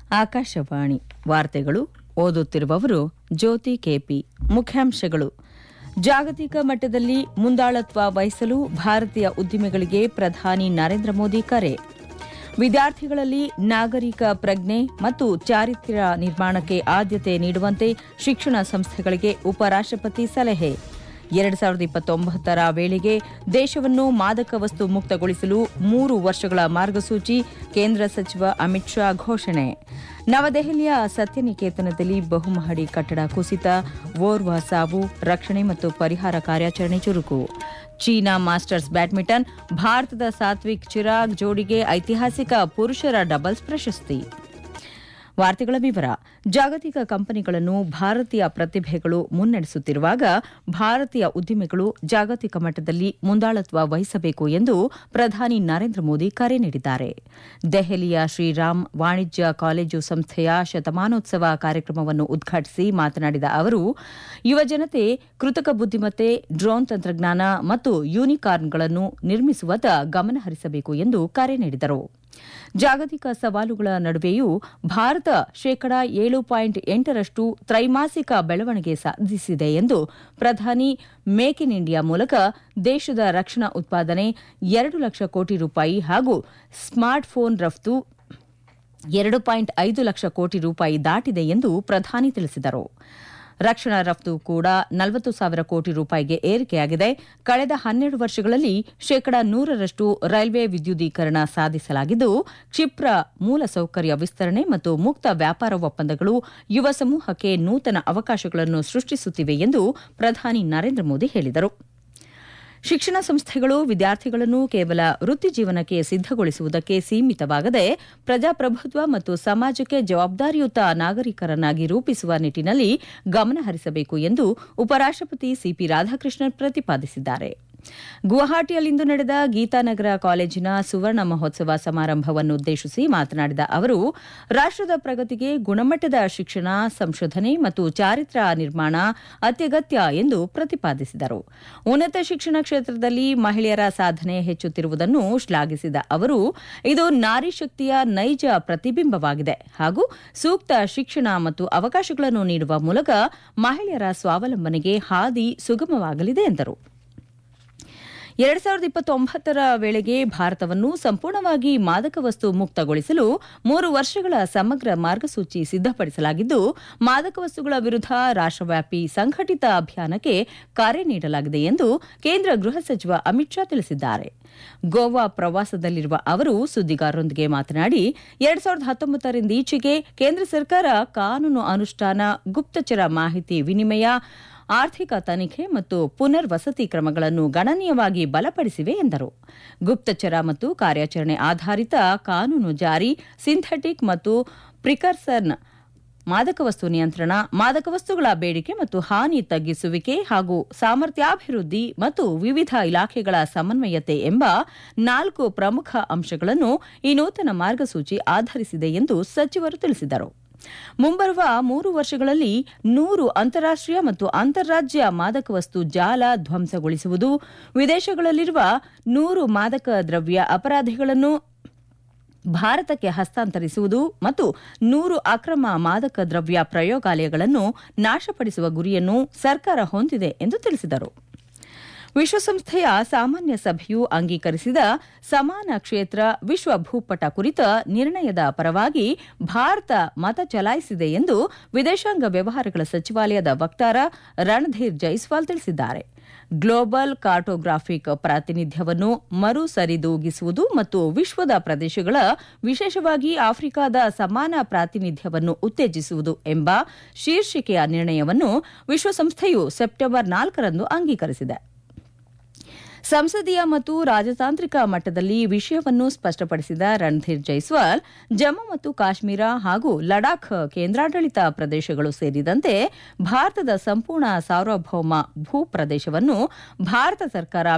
ಆಕಾಶವಾಣಿ ವಾರ್ತೆಗಳು ಓದುತ್ತಿರುವವರು ಜ್ಯೋತಿ ಕೆಪಿ ಮುಖ್ಯಾಂಶಗಳು ಜಾಗತಿಕ ಮಟ್ಟದಲ್ಲಿ ಮುಂದಾಳತ್ವ ವಹಿಸಲು ಭಾರತೀಯ ಉದ್ದಿಮೆಗಳಿಗೆ ಪ್ರಧಾನಿ ನರೇಂದ್ರ ಮೋದಿ ಕರೆ ವಿದ್ಯಾರ್ಥಿಗಳಲ್ಲಿ ನಾಗರಿಕ ಪ್ರಜ್ಞೆ ಮತ್ತು ಚಾರಿತ್ರ್ಯ ನಿರ್ಮಾಣಕ್ಕೆ ಆದ್ಯತೆ ನೀಡುವಂತೆ ಶಿಕ್ಷಣ ಸಂಸ್ಥೆಗಳಿಗೆ ಉಪರಾಷ್ಟಪತಿ ಸಲಹೆ ಎರಡು ಸಾವಿರದ ಇಪ್ಪತ್ತೊಂಬತ್ತರ ವೇಳೆಗೆ ದೇಶವನ್ನು ಮಾದಕ ವಸ್ತು ಮುಕ್ತಗೊಳಿಸಲು ಮೂರು ವರ್ಷಗಳ ಮಾರ್ಗಸೂಚಿ ಕೇಂದ್ರ ಸಚಿವ ಅಮಿತ್ ಶಾ ಘೋಷಣೆ ನವದೆಹಲಿಯ ಸತ್ಯನಿಕೇತನದಲ್ಲಿ ಬಹುಮಹಡಿ ಕಟ್ಟಡ ಕುಸಿತ ಓರ್ವ ಸಾವು ರಕ್ಷಣೆ ಮತ್ತು ಪರಿಹಾರ ಕಾರ್ಯಾಚರಣೆ ಚುರುಕು ಚೀನಾ ಮಾಸ್ಟರ್ಸ್ ಬ್ಯಾಡ್ಮಿಂಟನ್ ಭಾರತದ ಸಾತ್ವಿಕ್ ಚಿರಾಗ್ ಜೋಡಿಗೆ ಐತಿಹಾಸಿಕ ಪುರುಷರ ಡಬಲ್ಸ್ ಪ್ರಶಸ್ತಿ ವಾರ್ತೆಗಳ ವಿವರ ಜಾಗತಿಕ ಕಂಪನಿಗಳನ್ನು ಭಾರತೀಯ ಪ್ರತಿಭೆಗಳು ಮುನ್ನಡೆಸುತ್ತಿರುವಾಗ ಭಾರತೀಯ ಉದ್ದಿಮೆಗಳು ಜಾಗತಿಕ ಮಟ್ಟದಲ್ಲಿ ಮುಂದಾಳತ್ವ ವಹಿಸಬೇಕು ಎಂದು ಪ್ರಧಾನಿ ನರೇಂದ್ರ ಮೋದಿ ಕರೆ ನೀಡಿದ್ದಾರೆ ದೆಹಲಿಯ ಶ್ರೀರಾಮ್ ವಾಣಿಜ್ಯ ಕಾಲೇಜು ಸಂಸ್ಥೆಯ ಶತಮಾನೋತ್ಸವ ಕಾರ್ಯಕ್ರಮವನ್ನು ಉದ್ಘಾಟಿಸಿ ಮಾತನಾಡಿದ ಅವರು ಯುವಜನತೆ ಕೃತಕ ಬುದ್ದಿಮತ್ತೆ ಡ್ರೋನ್ ತಂತ್ರಜ್ಞಾನ ಮತ್ತು ಯೂನಿಕಾರ್ನ್ಗಳನ್ನು ನಿರ್ಮಿಸುವತ್ತ ಗಮನಹರಿಸಬೇಕು ಎಂದು ಕರೆ ನೀಡಿದರು ಜಾಗತಿಕ ಸವಾಲುಗಳ ನಡುವೆಯೂ ಭಾರತ ಶೇಕಡಾ ಏಳು ಪಾಯಿಂಟ್ ಎಂಟರಷ್ಟು ತ್ರೈಮಾಸಿಕ ಬೆಳವಣಿಗೆ ಸಾಧಿಸಿದೆ ಎಂದು ಪ್ರಧಾನಿ ಮೇಕ್ ಇನ್ ಇಂಡಿಯಾ ಮೂಲಕ ದೇಶದ ರಕ್ಷಣಾ ಉತ್ಪಾದನೆ ಎರಡು ಲಕ್ಷ ಕೋಟಿ ರೂಪಾಯಿ ಹಾಗೂ ಸ್ಮಾರ್ಟ್ ಫೋನ್ ರಫ್ತು ಎರಡು ಪಾಯಿಂಟ್ ಐದು ಲಕ್ಷ ಕೋಟಿ ರೂಪಾಯಿ ದಾಟಿದೆ ಎಂದು ಪ್ರಧಾನಿ ತಿಳಿಸಿದರು ರಕ್ಷಣಾ ರಫ್ತು ಕೂಡ ನಲವತ್ತು ಸಾವಿರ ಕೋಟಿ ರೂಪಾಯಿಗೆ ಏರಿಕೆಯಾಗಿದೆ ಕಳೆದ ಹನ್ನೆರಡು ವರ್ಷಗಳಲ್ಲಿ ಶೇಕಡಾ ನೂರರಷ್ಟು ರೈಲ್ವೆ ವಿದ್ಯುದೀಕರಣ ಸಾಧಿಸಲಾಗಿದ್ದು ಕ್ಷಿಪ್ರ ಮೂಲಸೌಕರ್ಯ ವಿಸ್ತರಣೆ ಮತ್ತು ಮುಕ್ತ ವ್ಯಾಪಾರ ಒಪ್ಪಂದಗಳು ಯುವ ಸಮೂಹಕ್ಕೆ ನೂತನ ಅವಕಾಶಗಳನ್ನು ಸೃಷ್ಟಿಸುತ್ತಿವೆ ಎಂದು ಪ್ರಧಾನಿ ನರೇಂದ್ರ ಮೋದಿ ಹೇಳಿದರು ಶಿಕ್ಷಣ ಸಂಸ್ಥೆಗಳು ವಿದ್ಯಾರ್ಥಿಗಳನ್ನು ಕೇವಲ ವೃತ್ತಿ ಜೀವನಕ್ಕೆ ಸಿದ್ದಗೊಳಿಸುವುದಕ್ಕೆ ಸೀಮಿತವಾಗದೆ ಪ್ರಜಾಪ್ರಭುತ್ವ ಮತ್ತು ಸಮಾಜಕ್ಕೆ ಜವಾಬ್ದಾರಿಯುತ ನಾಗರಿಕರನ್ನಾಗಿ ರೂಪಿಸುವ ನಿಟ್ಟಿನಲ್ಲಿ ಗಮನಹರಿಸಬೇಕು ಎಂದು ಉಪರಾಷ್ಟಪತಿ ಸಿಪಿ ರಾಧಾಕೃಷ್ಣನ್ ಪ್ರತಿಪಾದಿಸಿದ್ದಾರೆ ಗುವಾಹಟಿಯಲ್ಲಿಂದು ನಡೆದ ಗೀತಾನಗರ ಕಾಲೇಜಿನ ಸುವರ್ಣ ಮಹೋತ್ಸವ ಸಮಾರಂಭವನ್ನುದ್ದೇಶಿಸಿ ಮಾತನಾಡಿದ ಅವರು ರಾಷ್ಟದ ಪ್ರಗತಿಗೆ ಗುಣಮಟ್ಟದ ಶಿಕ್ಷಣ ಸಂಶೋಧನೆ ಮತ್ತು ಚಾರಿತ್ರ್ಯ ನಿರ್ಮಾಣ ಅತ್ಯಗತ್ಯ ಎಂದು ಪ್ರತಿಪಾದಿಸಿದರು ಉನ್ನತ ಶಿಕ್ಷಣ ಕ್ಷೇತ್ರದಲ್ಲಿ ಮಹಿಳೆಯರ ಸಾಧನೆ ಹೆಚ್ಚುತ್ತಿರುವುದನ್ನು ಶ್ಲಾಘಿಸಿದ ಅವರು ಇದು ನಾರಿ ಶಕ್ತಿಯ ನೈಜ ಪ್ರತಿಬಿಂಬವಾಗಿದೆ ಹಾಗೂ ಸೂಕ್ತ ಶಿಕ್ಷಣ ಮತ್ತು ಅವಕಾಶಗಳನ್ನು ನೀಡುವ ಮೂಲಕ ಮಹಿಳೆಯರ ಸ್ವಾವಲಂಬನೆಗೆ ಹಾದಿ ಸುಗಮವಾಗಲಿದೆ ಎಂದರು ಎರಡ್ ಸಾವಿರದ ಇಪ್ಪತ್ತೊಂಬತ್ತರ ವೇಳೆಗೆ ಭಾರತವನ್ನು ಸಂಪೂರ್ಣವಾಗಿ ಮಾದಕ ವಸ್ತು ಮುಕ್ತಗೊಳಿಸಲು ಮೂರು ವರ್ಷಗಳ ಸಮಗ್ರ ಮಾರ್ಗಸೂಚಿ ಸಿದ್ದಪಡಿಸಲಾಗಿದ್ದು ಮಾದಕ ವಸ್ತುಗಳ ವಿರುದ್ಧ ರಾಷ್ಟವ್ಯಾಪಿ ಸಂಘಟಿತ ಅಭಿಯಾನಕ್ಕೆ ಕರೆ ನೀಡಲಾಗಿದೆ ಎಂದು ಕೇಂದ್ರ ಗೃಹ ಸಚಿವ ಅಮಿತ್ ಶಾ ತಿಳಿಸಿದ್ದಾರೆ ಗೋವಾ ಪ್ರವಾಸದಲ್ಲಿರುವ ಅವರು ಸುದ್ದಿಗಾರರೊಂದಿಗೆ ಮಾತನಾಡಿ ಎರಡ್ ಸಾವಿರದ ಹತ್ತೊಂಬತ್ತರಿಂದೀಚೆಗೆ ಕೇಂದ್ರ ಸರ್ಕಾರ ಕಾನೂನು ಅನುಷ್ಠಾನ ಗುಪ್ತಚರ ಮಾಹಿತಿ ವಿನಿಮಯ ಆರ್ಥಿಕ ತನಿಖೆ ಮತ್ತು ಪುನರ್ವಸತಿ ಕ್ರಮಗಳನ್ನು ಗಣನೀಯವಾಗಿ ಬಲಪಡಿಸಿವೆ ಎಂದರು ಗುಪ್ತಚರ ಮತ್ತು ಕಾರ್ಯಾಚರಣೆ ಆಧಾರಿತ ಕಾನೂನು ಜಾರಿ ಸಿಂಥೆಟಿಕ್ ಮತ್ತು ಪ್ರಿಕರ್ಸನ್ ಮಾದಕ ವಸ್ತು ನಿಯಂತ್ರಣ ಮಾದಕ ವಸ್ತುಗಳ ಬೇಡಿಕೆ ಮತ್ತು ಹಾನಿ ತಗ್ಗಿಸುವಿಕೆ ಹಾಗೂ ಸಾಮರ್ಥ್ಯಾಭಿವೃದ್ಧಿ ಮತ್ತು ವಿವಿಧ ಇಲಾಖೆಗಳ ಸಮನ್ವಯತೆ ಎಂಬ ನಾಲ್ಕು ಪ್ರಮುಖ ಅಂಶಗಳನ್ನು ಈ ನೂತನ ಮಾರ್ಗಸೂಚಿ ಆಧರಿಸಿದೆ ಎಂದು ಸಚಿವರು ತಿಳಿಸಿದರು ಮುಂಬರುವ ಮೂರು ವರ್ಷಗಳಲ್ಲಿ ನೂರು ಅಂತಾರಾಷ್ಟೀಯ ಮತ್ತು ಅಂತಾರಾಜ್ಯ ಮಾದಕ ವಸ್ತು ಜಾಲ ಧ್ವಂಸಗೊಳಿಸುವುದು ವಿದೇಶಗಳಲ್ಲಿರುವ ನೂರು ಮಾದಕ ದ್ರವ್ಯ ಅಪರಾಧಿಗಳನ್ನು ಭಾರತಕ್ಕೆ ಹಸ್ತಾಂತರಿಸುವುದು ಮತ್ತು ನೂರು ಅಕ್ರಮ ಮಾದಕ ದ್ರವ್ಯ ಪ್ರಯೋಗಾಲಯಗಳನ್ನು ನಾಶಪಡಿಸುವ ಗುರಿಯನ್ನು ಸರ್ಕಾರ ಹೊಂದಿದೆ ಎಂದು ತಿಳಿಸಿದರು ವಿಶ್ವಸಂಸ್ಥೆಯ ಸಾಮಾನ್ಯ ಸಭೆಯು ಅಂಗೀಕರಿಸಿದ ಸಮಾನ ಕ್ಷೇತ್ರ ವಿಶ್ವ ಭೂಪಟ ಕುರಿತ ನಿರ್ಣಯದ ಪರವಾಗಿ ಭಾರತ ಮತ ಚಲಾಯಿಸಿದೆ ಎಂದು ವಿದೇಶಾಂಗ ವ್ಯವಹಾರಗಳ ಸಚಿವಾಲಯದ ವಕ್ತಾರ ರಣಧೀರ್ ಜೈಸ್ವಾಲ್ ತಿಳಿಸಿದ್ದಾರೆ ಗ್ಲೋಬಲ್ ಕಾರ್ಟೋಗ್ರಾಫಿಕ್ ಪ್ರಾತಿನಿಧ್ಯವನ್ನು ಮರು ಸರಿದೂಗಿಸುವುದು ಮತ್ತು ವಿಶ್ವದ ಪ್ರದೇಶಗಳ ವಿಶೇಷವಾಗಿ ಆಫ್ರಿಕಾದ ಸಮಾನ ಪ್ರಾತಿನಿಧ್ಯವನ್ನು ಉತ್ತೇಜಿಸುವುದು ಎಂಬ ಶೀರ್ಷಿಕೆಯ ನಿರ್ಣಯವನ್ನು ವಿಶ್ವಸಂಸ್ಥೆಯು ಸೆಪ್ಟೆಂಬರ್ ನಾಲ್ಕರಂದು ಅಂಗೀಕರಿಸಿದೆ ಸಂಸದೀಯ ಮತ್ತು ರಾಜತಾಂತ್ರಿಕ ಮಟ್ಟದಲ್ಲಿ ವಿಷಯವನ್ನು ಸ್ಪಷ್ಟಪಡಿಸಿದ ರಣಧೀರ್ ಜೈಸ್ವಾಲ್ ಜಮ್ಮು ಮತ್ತು ಕಾಶ್ಮೀರ ಹಾಗೂ ಲಡಾಖ್ ಕೇಂದ್ರಾಡಳಿತ ಪ್ರದೇಶಗಳು ಸೇರಿದಂತೆ ಭಾರತದ ಸಂಪೂರ್ಣ ಸಾರ್ವಭೌಮ ಭೂ ಪ್ರದೇಶವನ್ನು ಭಾರತ ಸರ್ಕಾರ